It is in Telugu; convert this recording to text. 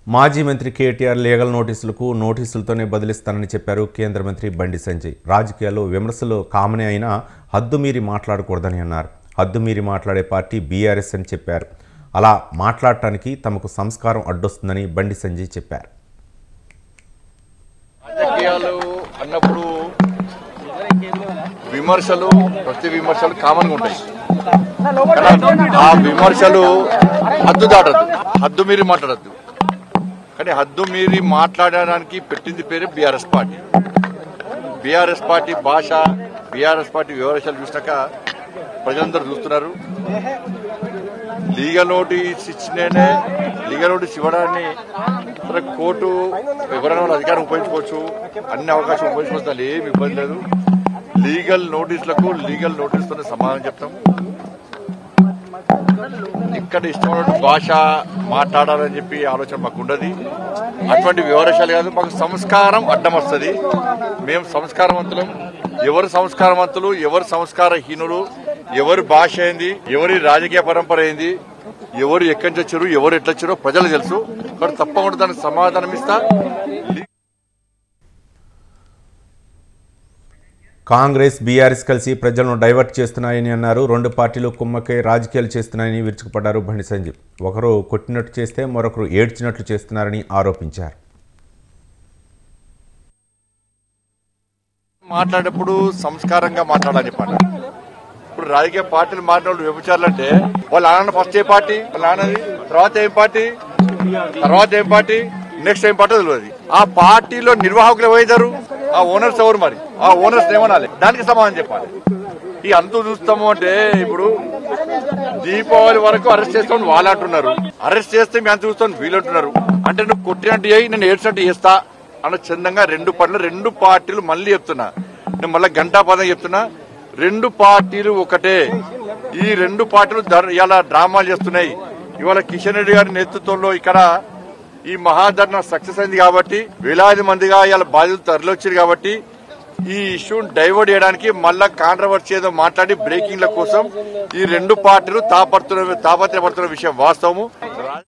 మాజీ మంత్రి కేటీఆర్ లీగల్ నోటీసులకు నోటీసులతోనే బదిలిస్తానని చెప్పారు కేంద్ర మంత్రి బండి సంజయ్ రాజకీయాల్లో విమర్శలు కామనే అయినా హద్దుమీరి మాట్లాడకూడదని అన్నారు హద్దుమీరి మాట్లాడే పార్టీ బీఆర్ఎస్ అని చెప్పారు అలా మాట్లాడటానికి తమకు సంస్కారం అడ్డొస్తుందని బండి సంజయ్ చెప్పారు రాజకీయాలు అన్నప్పుడు విమర్శలు ప్రతి విమర్శలు కామన్ గా ఉంటాయి కానీ ఆ విమర్శలు హద్దు దాటద్దు హద్దు మీరి మాట్లాడద్దు కానీ హద్దు మీరి మాట్లాడడానికి పెట్టింది పేరు బీఆర్ఎస్ పార్టీ బీఆర్ఎస్ పార్టీ భాష బీఆర్ఎస్ పార్టీ వివరాలు చూసినాక ప్రజలందరూ చూస్తున్నారు లీగల్ నోటీస్ ఇచ్చినేనే లీగల్ నోటీస్ ఇవ్వడాన్ని సరే కోర్టు ఎవరైనా వాళ్ళ అధికారం ఉపయోగించుకోవచ్చు అన్ని అవకాశం ఉపయోగించుకోవచ్చు దానిలో ఏమి ఇబ్బంది లేదు లీగల్ నోటీసులకు లీగల్ నోటీసులతో సమాధానం చెప్తాం ఇక్కడ ఇష్టమైన భాష మాట్లాడాలని చెప్పి ఆలోచన మాకు ఉండదు అటువంటి వివరాలు కాదు మాకు సంస్కారం అడ్డం వస్తుంది మేము సంస్కారవంతులం ఎవరు సంస్కారవంతులు ఎవరు సంస్కారహీనులు ఎవరి భాష ఏంది ఎవరి రాజకీయ పరంపర ఏంది ఎవరు ఎక్కడి నుంచి వచ్చారు ఎవరు ఎట్లా వచ్చారో ప్రజలు తెలుసు మరి తప్పకుండా దానికి సమాధానం ఇస్తా కాంగ్రెస్ బీఆర్ఎస్ కలిసి ప్రజలను డైవర్ట్ చేస్తున్నాయని అన్నారు రెండు పార్టీలు కుమ్మకే రాజకీయాలు చేస్తున్నాయని విరుచుకుపడ్డారు బండి సంజయ్ ఒకరు కొట్టినట్టు చేస్తే మరొకరు ఏడ్చినట్లు చేస్తున్నారని ఆరోపించారు మాట్లాడేటప్పుడు సంస్కారంగా మాట్లాడాలని చెప్పాలి ఇప్పుడు రాజకీయ పార్టీలు మాట్లాడు వ్యభిచారులు అంటే వాళ్ళ నాన్న ఫస్ట్ ఏ పార్టీ వాళ్ళ నాన్నది తర్వాత ఏం పార్టీ తర్వాత ఏం పార్టీ నెక్స్ట్ ఏం పార్టీ తెలియదు ఆ పార్టీలో నిర్వాహకులు ఎవరైతారు ఆ ఓనర్స్ ఎవరు మరి ఆ ఓనర్స్ ఏమనాలి దానికి సమాధానం చెప్పాలి ఈ అంతు చూస్తాము అంటే ఇప్పుడు దీపావళి వరకు అరెస్ట్ చేస్తామని వాళ్ళు అంటున్నారు అరెస్ట్ చేస్తే మేము అంత చూస్తాం వీళ్ళు అంటున్నారు అంటే నువ్వు కొట్టినట్టు చేయి నేను ఏడ్చినట్టు చేస్తా అన్న చందంగా రెండు పనులు రెండు పార్టీలు మళ్ళీ చెప్తున్నా నేను మళ్ళీ గంటా పదం చెప్తున్నా రెండు పార్టీలు ఒకటే ఈ రెండు పార్టీలు ధర్- ఇలా డ్రామాలు చేస్తున్నాయి ఇవాళ కిషన్ రెడ్డి గారి నేతృత్వంలో ఇక్కడ ఈ మహాధర్ణ సక్సెస్ అయింది కాబట్టి వేలాది మందిగా ఇలా బాధితులు తరలివచ్చారు కాబట్టి ఈ ఇష్యూని డైవర్ట్ చేయడానికి మళ్ళా కాంట్రవర్సీ ఏదో మాట్లాడి బ్రేకింగ్ల కోసం ఈ రెండు పార్టీలు తాపడుతున్న తాపత్రపడుతున్న విషయం వాస్తవము